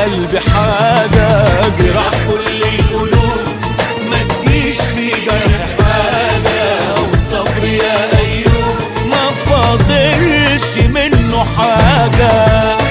لقلبي حاجة جراح كل القلوب ما تجيش في جرح حاجة والصبر يا أيوب ما فاضلش منه حاجة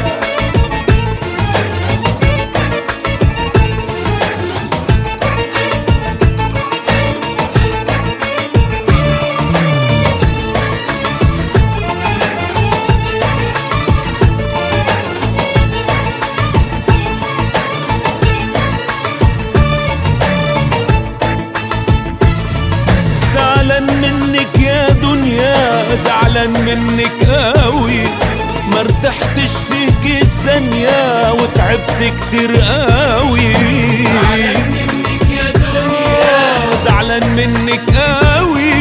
زعلان منك يا دنيا زعلان منك قوي ما ارتحتش فيك الثانية وتعبت كتير قوي زعلان منك قوي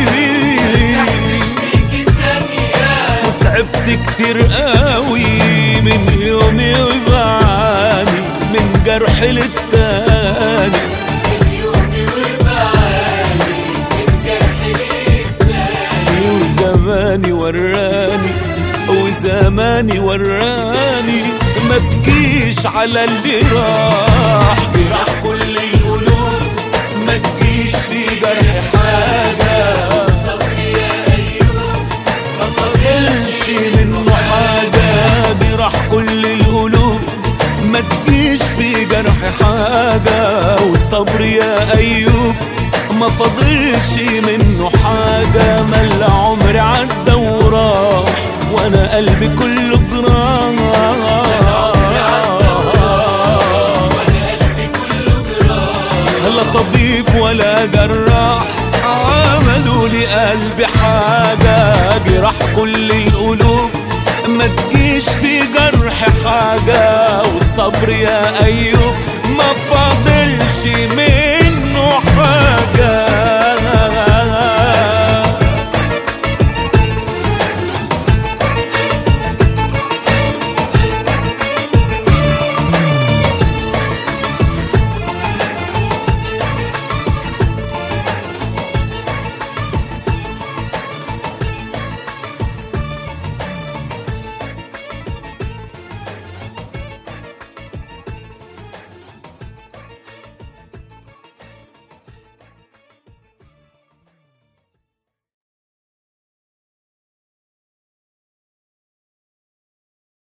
وتعبت كتير قوي من يومي وبعاني من جرح للتاني وزماني وراني وزماني وراني ما تجيش على اللي راح جراح كل القلوب ما تجيش في جرح حاجة ما فاضلش منه حاجة جراح كل القلوب ما تجيش في جرح حاجة والصبر يا أيوب ما فاضلش منه حاجة ما العمر عدى وراح وانا قلبي كله جراح لا طبيب ولا جراح عملوا لي قلبي حاجة جراح كل القلوب ما تجيش في جرح حاجة والصبر يا أيوب ما فاضلش منه حاجة